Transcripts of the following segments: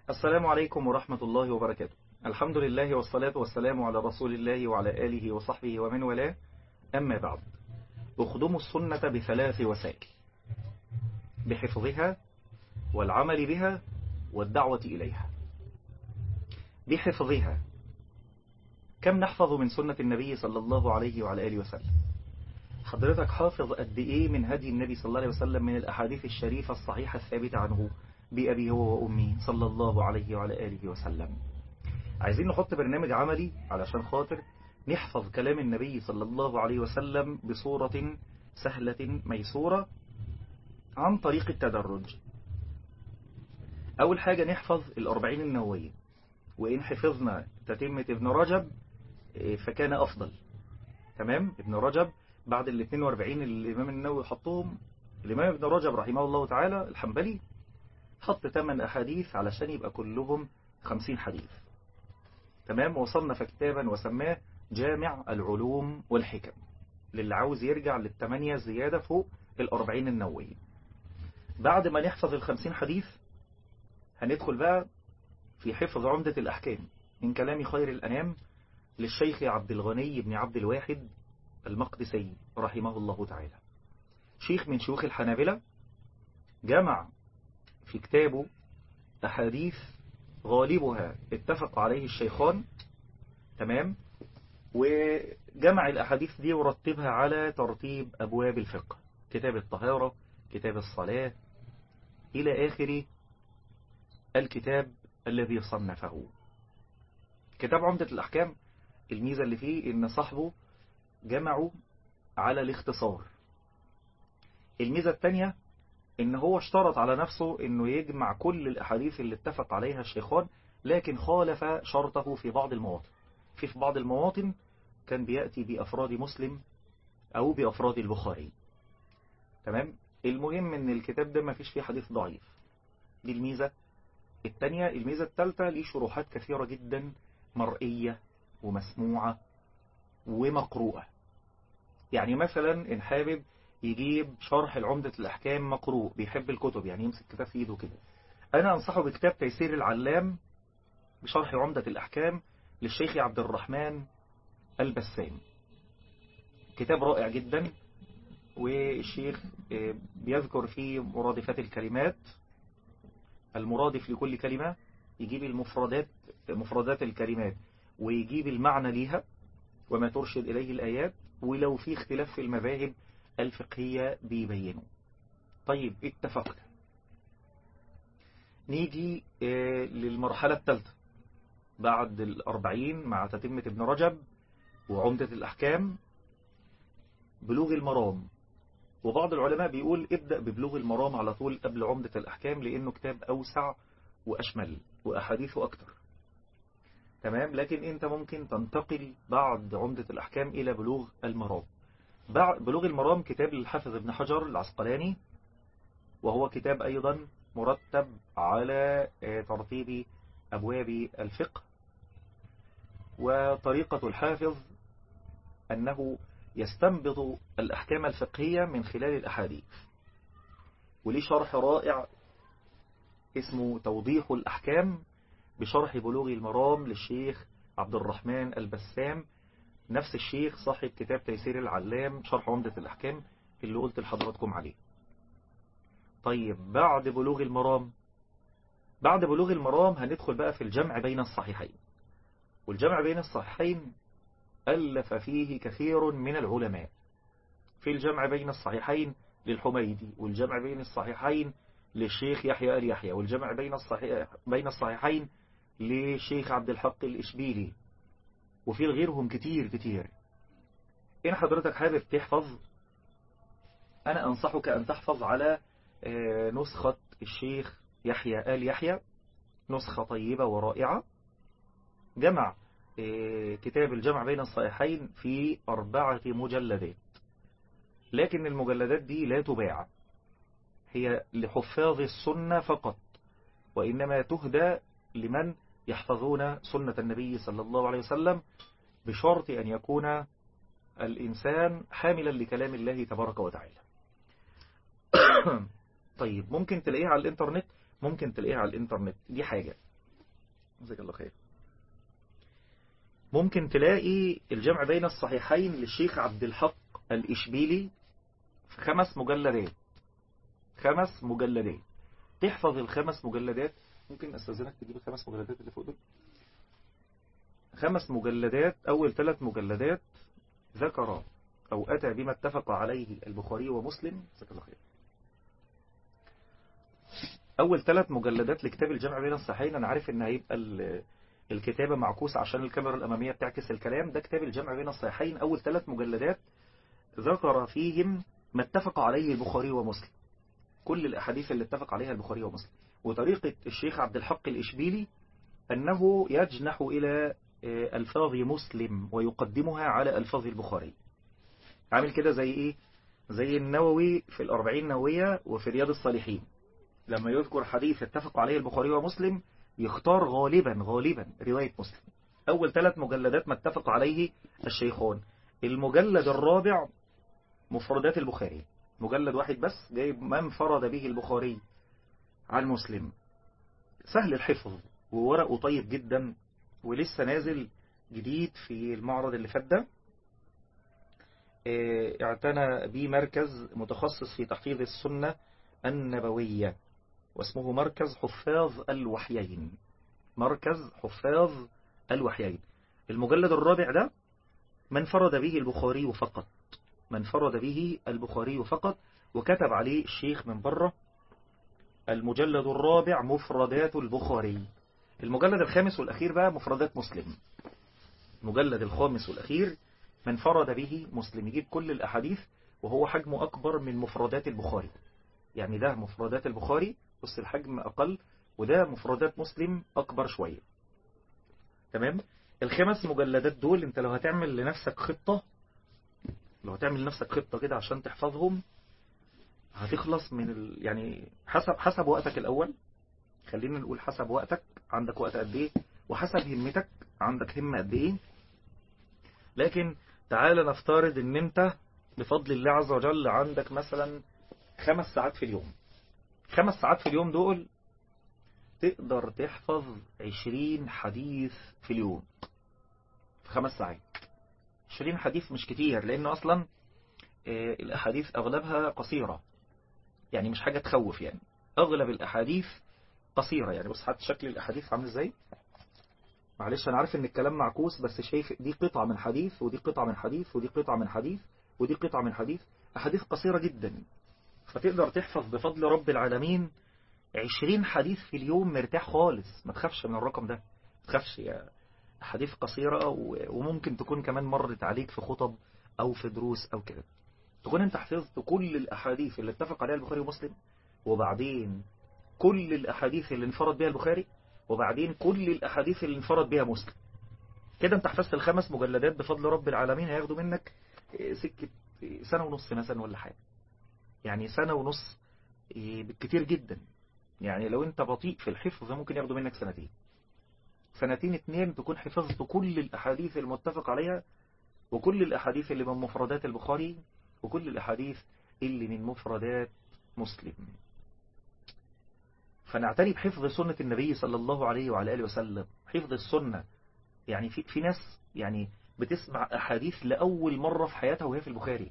السلام عليكم ورحمة الله وبركاته الحمد لله والصلاة والسلام على رسول الله وعلى آله وصحبه ومن والاه أما بعد اخدموا السنة بثلاث وسائل بحفظها والعمل بها والدعوة إليها بحفظها كم نحفظ من سنة النبي صلى الله عليه وعلى آله وسلم حضرتك حافظ قد إيه من هدي النبي صلى الله عليه وسلم من الأحاديث الشريفة الصحيحة الثابتة عنه بأبي هو وأمي صلى الله عليه وعلى آله وسلم عايزين نحط برنامج عملي علشان خاطر نحفظ كلام النبي صلى الله عليه وسلم بصورة سهلة ميسورة عن طريق التدرج أول حاجة نحفظ الأربعين النووية وإن حفظنا تتمة ابن رجب فكان أفضل تمام ابن رجب بعد ال 42 اللي الإمام النووي حطهم الإمام ابن رجب رحمه الله تعالى الحنبلي حط 8 أحاديث علشان يبقى كلهم 50 حديث تمام وصلنا في كتابا وسماه جامع العلوم والحكم للي عاوز يرجع للثمانية زيادة فوق الأربعين النووية بعد ما نحفظ الخمسين حديث هندخل بقى في حفظ عمدة الأحكام من كلام خير الأنام للشيخ عبد الغني بن عبد الواحد المقدسي رحمه الله تعالى شيخ من شيوخ الحنابلة جمع في كتابه أحاديث غالبها اتفق عليه الشيخان تمام وجمع الأحاديث دي ورتبها على ترتيب أبواب الفقه كتاب الطهارة كتاب الصلاة إلى آخر الكتاب الذي صنفه كتاب عمدة الأحكام الميزة اللي فيه إن صاحبه جمعه على الاختصار الميزة الثانية إن هو اشترط على نفسه إنه يجمع كل الأحاديث اللي اتفق عليها الشيخان لكن خالف شرطه في بعض المواطن في في بعض المواطن كان بيأتي بأفراد مسلم أو بأفراد البخاري تمام المهم إن الكتاب ده ما فيش فيه حديث ضعيف دي الميزة الثانية الميزة الثالثة ليه شروحات كثيرة جدا مرئية ومسموعة ومقروءة يعني مثلا إن حابب يجيب شرح العمدة الأحكام مقروء بيحب الكتب يعني يمسك كتاب في إيده كده أنا أنصحه بكتاب تيسير العلام بشرح عمدة الأحكام للشيخ عبد الرحمن البسام كتاب رائع جدا والشيخ بيذكر فيه مرادفات الكلمات المرادف لكل كلمة يجيب المفردات مفردات الكلمات ويجيب المعنى ليها وما ترشد إليه الآيات ولو في اختلاف في المذاهب الفقهية بيبينه طيب اتفقنا نيجي للمرحلة الثالثة بعد الأربعين مع تتمة ابن رجب وعمدة الأحكام بلوغ المرام وبعض العلماء بيقول ابدأ ببلوغ المرام على طول قبل عمدة الأحكام لأنه كتاب أوسع وأشمل وأحاديثه أكتر تمام لكن أنت ممكن تنتقل بعد عمدة الأحكام إلى بلوغ المرام بلوغ المرام كتاب للحافظ ابن حجر العسقلاني وهو كتاب أيضا مرتب على ترتيب أبواب الفقه وطريقة الحافظ أنه يستنبط الأحكام الفقهية من خلال الأحاديث وليه شرح رائع اسمه توضيح الأحكام بشرح بلوغ المرام للشيخ عبد الرحمن البسام نفس الشيخ صاحب كتاب تيسير العلام شرح عمدة الأحكام اللي قلت لحضراتكم عليه طيب بعد بلوغ المرام بعد بلوغ المرام هندخل بقى في الجمع بين الصحيحين والجمع بين الصحيحين ألف فيه كثير من العلماء في الجمع بين الصحيحين للحميدي والجمع بين الصحيحين للشيخ يحيى اليحيى والجمع بين الصحيح بين الصحيحين للشيخ عبد الحق الإشبيلي وفي غيرهم كتير كتير إن حضرتك حابب تحفظ أنا أنصحك أن تحفظ على نسخة الشيخ يحيى آل يحيى نسخة طيبة ورائعة جمع كتاب الجمع بين الصحيحين في أربعة مجلدات لكن المجلدات دي لا تباع هي لحفاظ السنة فقط وإنما تهدى لمن يحفظون سنة النبي صلى الله عليه وسلم بشرط أن يكون الإنسان حاملا لكلام الله تبارك وتعالى طيب ممكن تلاقيها على الإنترنت ممكن تلاقيها على الإنترنت دي حاجة جزاك الله خير ممكن تلاقي الجمع بين الصحيحين للشيخ عبد الحق الإشبيلي في خمس مجلدات خمس مجلدات تحفظ الخمس مجلدات ممكن استاذنك تجيب الخمس مجلدات اللي فوق دول خمس مجلدات أول ثلاث مجلدات ذكر أو أتى بما اتفق عليه البخاري ومسلم جزاك الله خير أول ثلاث مجلدات لكتاب الجمع بين الصحيحين أنا عارف إن هيبقى الكتابة معكوسة عشان الكاميرا الأمامية بتعكس الكلام ده كتاب الجمع بين الصحيحين أول ثلاث مجلدات ذكر فيهم ما اتفق عليه البخاري ومسلم كل الأحاديث اللي اتفق عليها البخاري ومسلم وطريقة الشيخ عبد الحق الإشبيلي أنه يجنح إلى ألفاظ مسلم ويقدمها على ألفاظ البخاري عامل كده زي إيه زي النووي في الأربعين نووية وفي رياض الصالحين لما يذكر حديث اتفق عليه البخاري ومسلم يختار غالبا غالبا رواية مسلم أول ثلاث مجلدات ما اتفق عليه الشيخون المجلد الرابع مفردات البخاري مجلد واحد بس جايب ما انفرد به البخاري عن مسلم سهل الحفظ وورقه طيب جدا ولسه نازل جديد في المعرض اللي فات ده اعتنى به مركز متخصص في تحفيظ السنة النبوية واسمه مركز حفاظ الوحيين مركز حفاظ الوحيين المجلد الرابع ده من فرد به البخاري فقط من فرد به البخاري فقط وكتب عليه الشيخ من بره المجلد الرابع مفردات البخاري المجلد الخامس والأخير بقى مفردات مسلم المجلد الخامس والأخير من فرد به مسلم يجيب كل الأحاديث وهو حجمه أكبر من مفردات البخاري يعني ده مفردات البخاري بص الحجم أقل وده مفردات مسلم أكبر شوية تمام الخمس مجلدات دول انت لو هتعمل لنفسك خطة لو هتعمل لنفسك خطة كده عشان تحفظهم هتخلص من ال... يعني حسب حسب وقتك الأول خلينا نقول حسب وقتك عندك وقت قد ايه وحسب همتك عندك همة قد ايه لكن تعال نفترض ان انت بفضل الله عز وجل عندك مثلا خمس ساعات في اليوم خمس ساعات في اليوم دول تقدر تحفظ عشرين حديث في اليوم في خمس ساعات عشرين حديث مش كتير لأنه أصلا الأحاديث أغلبها قصيرة يعني مش حاجة تخوف يعني أغلب الأحاديث قصيرة يعني بص حتى شكل الأحاديث عامل ازاي معلش أنا عارف إن الكلام معكوس بس شايف دي قطعة من حديث ودي قطعة من حديث ودي قطعة من حديث ودي قطعة من حديث أحاديث قصيرة جدا فتقدر تحفظ بفضل رب العالمين عشرين حديث في اليوم مرتاح خالص ما تخافش من الرقم ده ما تخافش يا حديث قصيرة وممكن تكون كمان مرت عليك في خطب أو في دروس أو كده تكون انت حفظت كل الأحاديث اللي اتفق عليها البخاري ومسلم وبعدين كل الأحاديث اللي انفرد بها البخاري وبعدين كل الأحاديث اللي انفرد بها مسلم كده انت حفظت الخمس مجلدات بفضل رب العالمين هياخدوا منك سكة سنة ونص مثلا ولا حاجة يعني سنة ونص بالكتير جدا يعني لو انت بطيء في الحفظ ممكن ياخدوا منك سنتين سنتين اتنين تكون حفظت كل الأحاديث المتفق عليها وكل الأحاديث اللي من مفردات البخاري وكل الأحاديث اللي من مفردات مسلم فنعتني بحفظ سنة النبي صلى الله عليه وعلى آله وسلم حفظ السنة يعني في, في ناس يعني بتسمع أحاديث لأول مرة في حياتها وهي في البخاري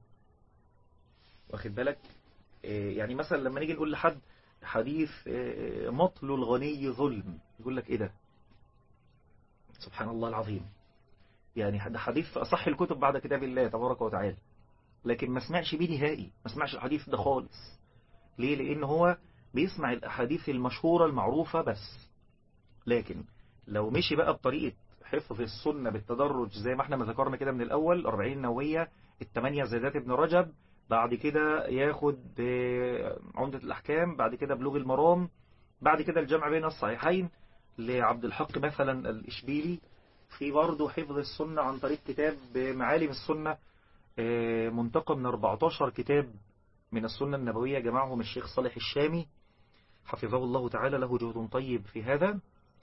واخد بالك يعني مثلا لما نيجي نقول لحد حديث مطل الغني ظلم يقول لك ايه ده سبحان الله العظيم يعني ده حديث في أصح الكتب بعد كتاب الله تبارك وتعالى لكن ما سمعش بيه نهائي ما سمعش الحديث ده خالص ليه لأن هو بيسمع الأحاديث المشهورة المعروفة بس لكن لو مشي بقى بطريقة حفظ السنة بالتدرج زي ما احنا ما ذكرنا كده من الأول 40 نووية الثمانية زيادات ابن رجب بعد كده ياخد عمدة الأحكام بعد كده بلوغ المرام بعد كده الجمع بين الصحيحين لعبد الحق مثلا الإشبيلي في برضه حفظ السنة عن طريق كتاب معالم السنة منتقى من 14 كتاب من السنة النبوية جمعهم الشيخ صالح الشامي حفظه الله تعالى له جهد طيب في هذا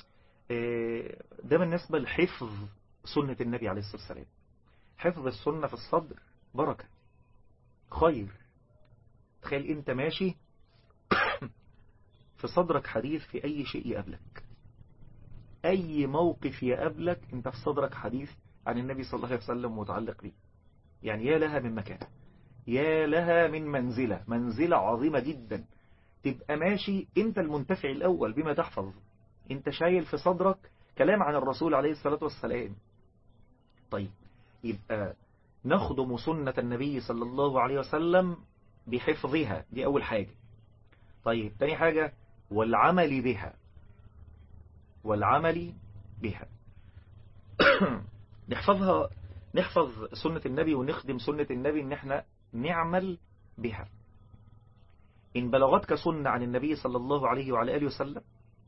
ده بالنسبة لحفظ سنة النبي عليه الصلاة والسلام حفظ السنة في الصدر بركة خير تخيل انت ماشي في صدرك حديث في اي شيء يقابلك أي موقف يقابلك أنت في صدرك حديث عن النبي صلى الله عليه وسلم متعلق به يعني يا لها من مكان يا لها من منزلة منزلة عظيمة جدا تبقى ماشي أنت المنتفع الأول بما تحفظ أنت شايل في صدرك كلام عن الرسول عليه الصلاة والسلام طيب يبقى نخدم سنة النبي صلى الله عليه وسلم بحفظها دي أول حاجة طيب تاني حاجة والعمل بها والعمل بها نحفظها نحفظ سنة النبي ونخدم سنة النبي ان احنا نعمل بها إن بلغتك سنة عن النبي صلى الله عليه وعلى آله وسلم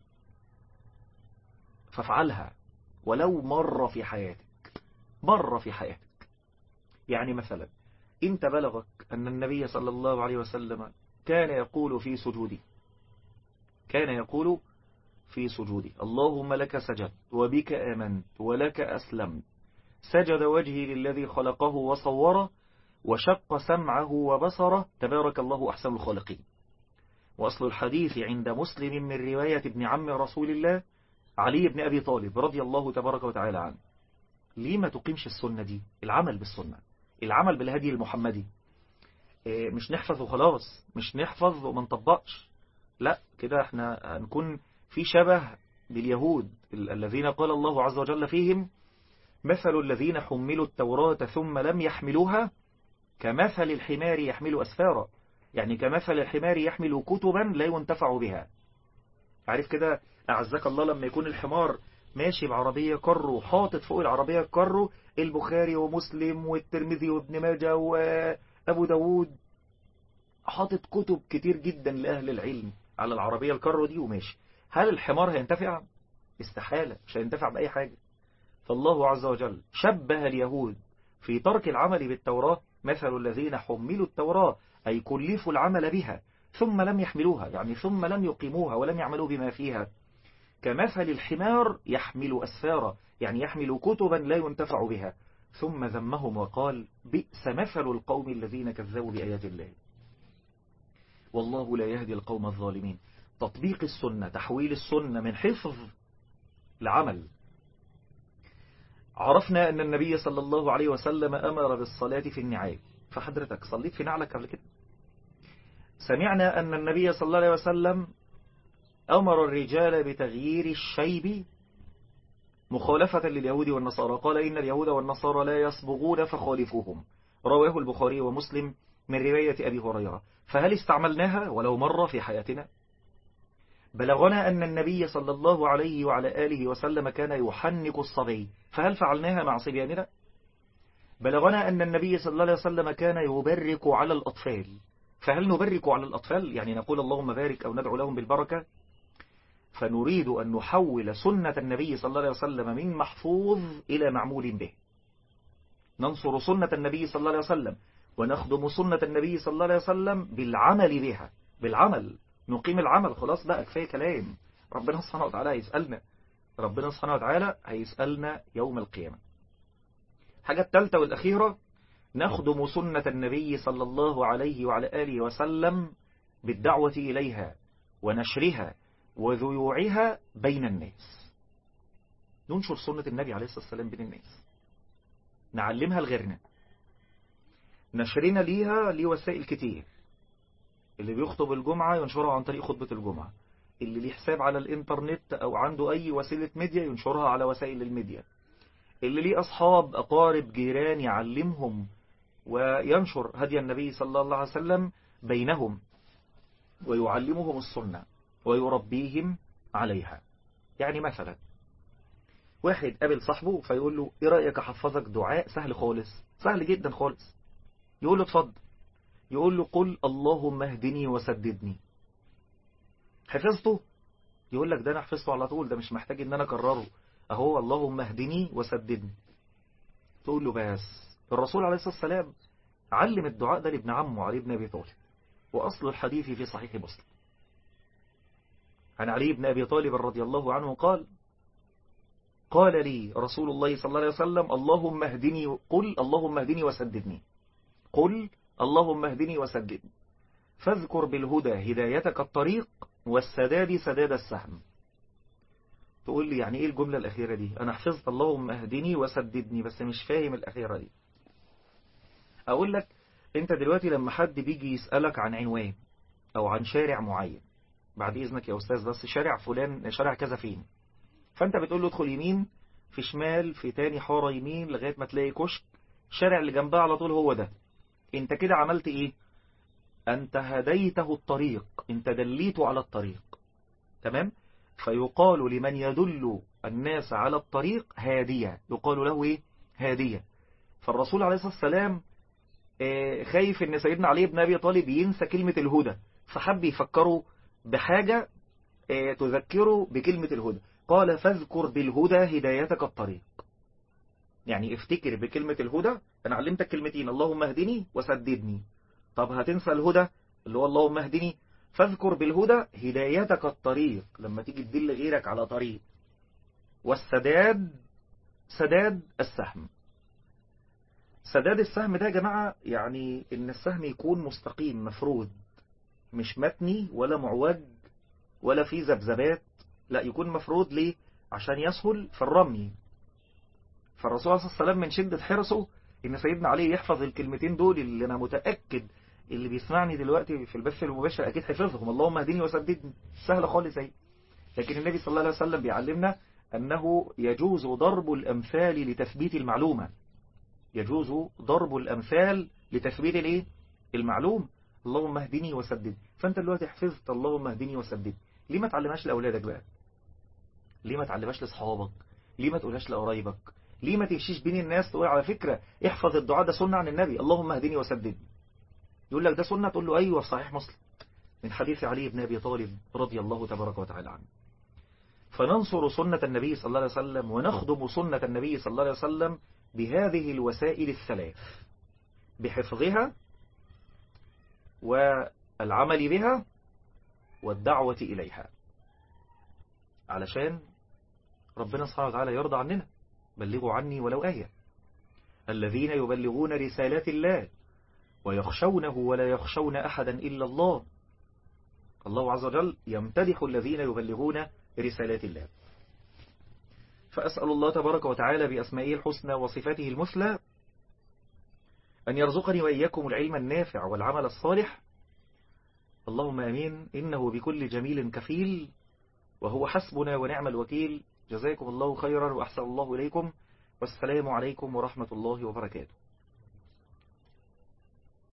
فافعلها ولو مرة في حياتك مرة في حياتك يعني مثلا انت بلغك أن النبي صلى الله عليه وسلم كان يقول في سجوده كان يقول في سجودي اللهم لك سجدت وبك آمنت ولك أسلمت سجد وجهي للذي خلقه وصوره وشق سمعه وبصره تبارك الله أحسن الخالقين وأصل الحديث عند مسلم من رواية ابن عم رسول الله علي بن أبي طالب رضي الله تبارك وتعالى عنه ليه ما تقيمش السنة دي العمل بالسنة العمل بالهدي المحمدي مش نحفظ وخلاص مش نحفظ وما نطبقش لا كده احنا هنكون في شبه باليهود الذين قال الله عز وجل فيهم مثل الذين حملوا التوراة ثم لم يحملوها كمثل الحمار يحمل أسفارا يعني كمثل الحمار يحمل كتبا لا ينتفع بها عارف كده أعزك الله لما يكون الحمار ماشي بعربية كرو حاطط فوق العربية كرو البخاري ومسلم والترمذي وابن ماجه وأبو داود حاطط كتب كتير جدا لأهل العلم على العربية الكرو دي وماشي هل الحمار هينتفع؟ استحالة مش هينتفع بأي حاجة فالله عز وجل شبه اليهود في ترك العمل بالتوراة مثل الذين حملوا التوراة أي كلفوا العمل بها ثم لم يحملوها يعني ثم لم يقيموها ولم يعملوا بما فيها كمثل الحمار يحمل أسفارا يعني يحمل كتبا لا ينتفع بها ثم ذمهم وقال بئس مثل القوم الذين كذبوا بآيات الله والله لا يهدي القوم الظالمين تطبيق السنة تحويل السنة من حفظ لعمل عرفنا أن النبي صلى الله عليه وسلم أمر بالصلاة في النعال فحضرتك صليت في نعلك قبل كده سمعنا أن النبي صلى الله عليه وسلم أمر الرجال بتغيير الشيب مخالفة لليهود والنصارى قال إن اليهود والنصارى لا يصبغون فخالفوهم رواه البخاري ومسلم من رواية أبي هريرة فهل استعملناها ولو مرة في حياتنا بلغنا أن النبي صلى الله عليه وعلى آله وسلم كان يحنك الصبي فهل فعلناها مع صبياننا بلغنا أن النبي صلى الله عليه وسلم كان يبرك على الأطفال فهل نبرك على الأطفال يعني نقول اللهم بارك أو ندعو لهم بالبركة فنريد أن نحول سنة النبي صلى الله عليه وسلم من محفوظ إلى معمول به ننصر سنة النبي صلى الله عليه وسلم ونخدم سنة النبي صلى الله عليه وسلم بالعمل بها بالعمل نقيم العمل خلاص بقى كفاية كلام ربنا سبحانه وتعالى هيسألنا ربنا سبحانه وتعالى هيسألنا يوم القيامة حاجة الثالثة والأخيرة نخدم سنة النبي صلى الله عليه وعلى آله وسلم بالدعوة إليها ونشرها وذيوعها بين الناس ننشر سنة النبي عليه الصلاة والسلام بين الناس نعلمها لغيرنا نشرنا ليها لوسائل كتير اللي بيخطب الجمعة ينشرها عن طريق خطبة الجمعة اللي ليه حساب على الانترنت او عنده اي وسيلة ميديا ينشرها على وسائل الميديا اللي ليه اصحاب اقارب جيران يعلمهم وينشر هدي النبي صلى الله عليه وسلم بينهم ويعلمهم السنة ويربيهم عليها يعني مثلا واحد قابل صاحبه فيقول له ايه رأيك احفظك دعاء سهل خالص سهل جدا خالص يقول له اتفضل يقول له قل اللهم اهدني وسددني حفظته يقول لك ده انا حفظته على طول ده مش محتاج ان انا اكرره اهو اللهم اهدني وسددني تقول له بس الرسول عليه الصلاة والسلام علم الدعاء ده لابن عمه علي بن ابي طالب واصل الحديث في صحيح مسلم عن علي بن ابي طالب رضي الله عنه قال قال لي رسول الله صلى الله عليه وسلم اللهم اهدني قل اللهم اهدني وسددني قل اللهم اهدني وسددني فاذكر بالهدى هدايتك الطريق والسداد سداد السهم تقول لي يعني ايه الجملة الأخيرة دي أنا حفظت اللهم اهدني وسددني بس مش فاهم الأخيرة دي أقول لك أنت دلوقتي لما حد بيجي يسألك عن عنوان أو عن شارع معين بعد إذنك يا أستاذ بس شارع فلان شارع كذا فين فأنت بتقول له ادخل يمين في شمال في تاني حارة يمين لغاية ما تلاقي كشك الشارع اللي جنبها على طول هو ده انت كده عملت ايه انت هديته الطريق انت دليته على الطريق تمام فيقال لمن يدل الناس على الطريق هادية يقال له ايه هادية فالرسول عليه الصلاة والسلام خايف ان سيدنا علي بن ابي طالب ينسى كلمة الهدى فحب يفكره بحاجة تذكره بكلمة الهدى قال فاذكر بالهدى هدايتك الطريق يعني افتكر بكلمة الهدى انا علمتك كلمتين اللهم اهدني وسددني طب هتنسى الهدى اللي هو اللهم اهدني فاذكر بالهدى هدايتك الطريق لما تيجي تدل غيرك على طريق والسداد سداد السهم سداد السهم ده يا جماعة يعني ان السهم يكون مستقيم مفروض مش متني ولا معوج ولا فيه ذبذبات لا يكون مفروض ليه عشان يسهل في الرمي فالرسول صلى الله عليه وسلم من شدة حرصه ان سيدنا علي يحفظ الكلمتين دول اللي انا متأكد اللي بيسمعني دلوقتي في البث المباشر اكيد حفظهم اللهم اهدني وسددني سهل خالص اهي لكن النبي صلى الله عليه وسلم بيعلمنا انه يجوز ضرب الامثال لتثبيت المعلومة يجوز ضرب الامثال لتثبيت الايه المعلوم اللهم اهدني وسددني فانت دلوقتي حفظت اللهم اهدني وسددني ليه ما تعلمهاش لاولادك بقى ليه ما تعلمهاش لاصحابك ليه ما تقولهاش لقرايبك ليه ما تمشيش بين الناس تقول على فكرة احفظ الدعاء ده سنة عن النبي اللهم اهدني وسددني يقول لك ده سنة تقول له أيوة في صحيح مسلم من حديث علي بن أبي طالب رضي الله تبارك وتعالى عنه فننصر سنة النبي صلى الله عليه وسلم ونخدم سنة النبي صلى الله عليه وسلم بهذه الوسائل الثلاث بحفظها والعمل بها والدعوة إليها علشان ربنا سبحانه وتعالى يرضى عننا بلغوا عني ولو آية الذين يبلغون رسالات الله ويخشونه ولا يخشون أحدا إلا الله الله عز وجل يمتدح الذين يبلغون رسالات الله فأسأل الله تبارك وتعالى بأسمائه الحسنى وصفاته المثلى أن يرزقني وإياكم العلم النافع والعمل الصالح اللهم أمين إنه بكل جميل كفيل وهو حسبنا ونعم الوكيل جزاكم الله خيرا وأحسن الله إليكم والسلام عليكم ورحمة الله وبركاته